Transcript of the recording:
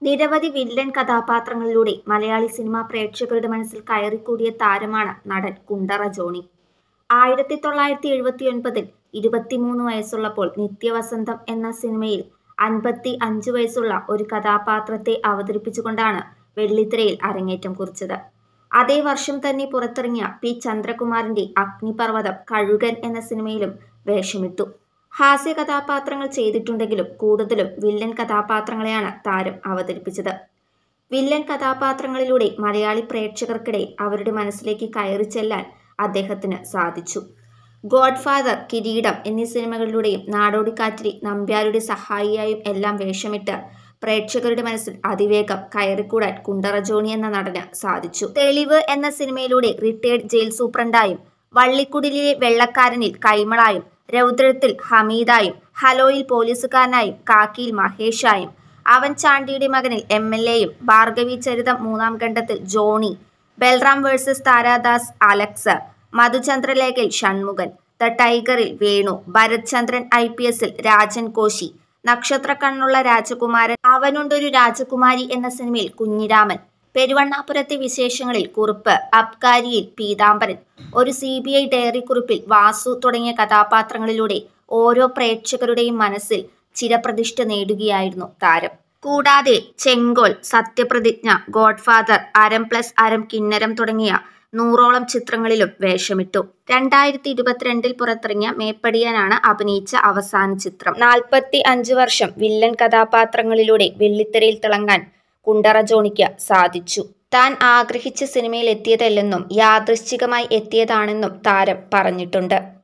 നിരവധി villain കഥാപാത്രങ്ങളിലൂടെ Malayali cinema പ്രേക്ഷകരുടെ മനസ്സിൽ കയറിക്കൂടിയ താരമാണ് നടൻ കുണ്ടറ ജോണി ആയിരത്തി തൊള്ളായിരത്തി എഴുപത്തിയൊൻപതിൽ ഇരുപത്തിമൂന്ന് വയസ്സുള്ളപ്പോൾ നിത്യവസന്തം എന്ന സിനിമയിൽ അൻപത്തി അഞ്ച് വയസ്സുള്ള ഒരു കഥാപാത്രത്തെ അവതരിപ്പിച്ചുകൊണ്ടാണ് വെള്ളിത്തിരയിൽ അരങ്ങേറ്റം കുറിച്ചത് അതേ വർഷം തന്നെ പുറത്തിറങ്ങിയ പി ചന്ദ്രകുമാറിന്റെ അഗ്നിപർവ്വതം കഴുകൻ എന്ന സിനിമയിലും വേഷമിട്ടു ഹാസ്യ കഥാപാത്രങ്ങൾ ചെയ്തിട്ടുണ്ടെങ്കിലും കൂടുതലും വില്ലൻ കഥാപാത്രങ്ങളെയാണ് താരം അവതരിപ്പിച്ചത് വില്ലൻ കഥാപാത്രങ്ങളിലൂടെ മലയാളി പ്രേക്ഷകർക്കിടയിൽ അവരുടെ മനസ്സിലേക്ക് കയറി ചെല്ലാൻ അദ്ദേഹത്തിന് സാധിച്ചു ഗോഡ്ഫാദർ കിരീടം എന്നീ സിനിമകളിലൂടെയും നാടോടിക്കാറ്റിലെ നമ്പ്യാരുടെ സഹായിയായും എല്ലാം വേഷമിട്ട് പ്രേക്ഷകരുടെ മനസ്സിൽ അതിവേഗം കയറിക്കൂടാൻ കുണ്ടറ ജോണി എന്ന നടന് സാധിച്ചു തെളിവ് എന്ന സിനിമയിലൂടെ റിട്ടയർഡ് ജയിൽ സൂപ്രണ്ടായും വള്ളിക്കുടിലെ വെള്ളക്കാരനിൽ കൈമളായും രൗദ്രത്തിൽ ഹമീദായും ഹലോയിൽ പോലീസുകാരനായും കാക്കിയിൽ മഹേഷായും അവൻ ചാണ്ടിയുടെ മകനിൽ എം എൽ എയും ഭാർഗവി ചരിതം മൂന്നാം ഖണ്ഡത്തിൽ Johnny Balram versus Tharadas Alex മധുചന്ദ്രലേഖയിൽ ഷൺമുഖൻ ദ ടൈഗറിൽ വേണു ഭരത് ചന്ദ്രൻ ഐ പി എസിൽ രാജൻ കോശി നക്ഷത്ര കണ്ണുള്ള രാജകുമാരൻ അവനുണ്ടൊരു രാജകുമാരി എന്ന സിനിമയിൽ കുഞ്ഞിരാമൻ പെരുവണ്ണാപുരത്തെ വിശേഷങ്ങളിൽ കുറുപ്പ് അബ്കാരിയിൽ പീതാംബരൻ ഒരു സി ബി ഐ ഡയറി കുറിപ്പിൽ വാസു തുടങ്ങിയ കഥാപാത്രങ്ങളിലൂടെ ഓരോ പ്രേക്ഷകരുടെയും മനസ്സിൽ ചിരപ്രതിഷ്ഠ നേടുകയായിരുന്നു താരം കൂടാതെ ചെങ്കോൽ സത്യപ്രതിജ്ഞ ഗോഡ്ഫാദർ അരം പ്ലസ് അരം കിന്നരം തുടങ്ങിയ നൂറോളം ചിത്രങ്ങളിലും വേഷമിട്ടു രണ്ടായിരത്തി ഇരുപത്തിരണ്ടിൽ പുറത്തിറങ്ങിയ മേപ്പടിയാനാണ് അഭിനയിച്ച അവസാന ചിത്രം നാൽപ്പത്തി അഞ്ച് വർഷം വില്ലൻ കഥാപാത്രങ്ങളിലൂടെ വെള്ളിത്തിരയിൽ തിളങ്ങാൻ കുണ്ടറ ജോണിക്ക് സാധിച്ചു താൻ ആഗ്രഹിച്ച സിനിമയിൽ എത്തിയതല്ലെന്നും യാദൃശ്ചികമായി എത്തിയതാണെന്നും താരം പറഞ്ഞിട്ടുണ്ട്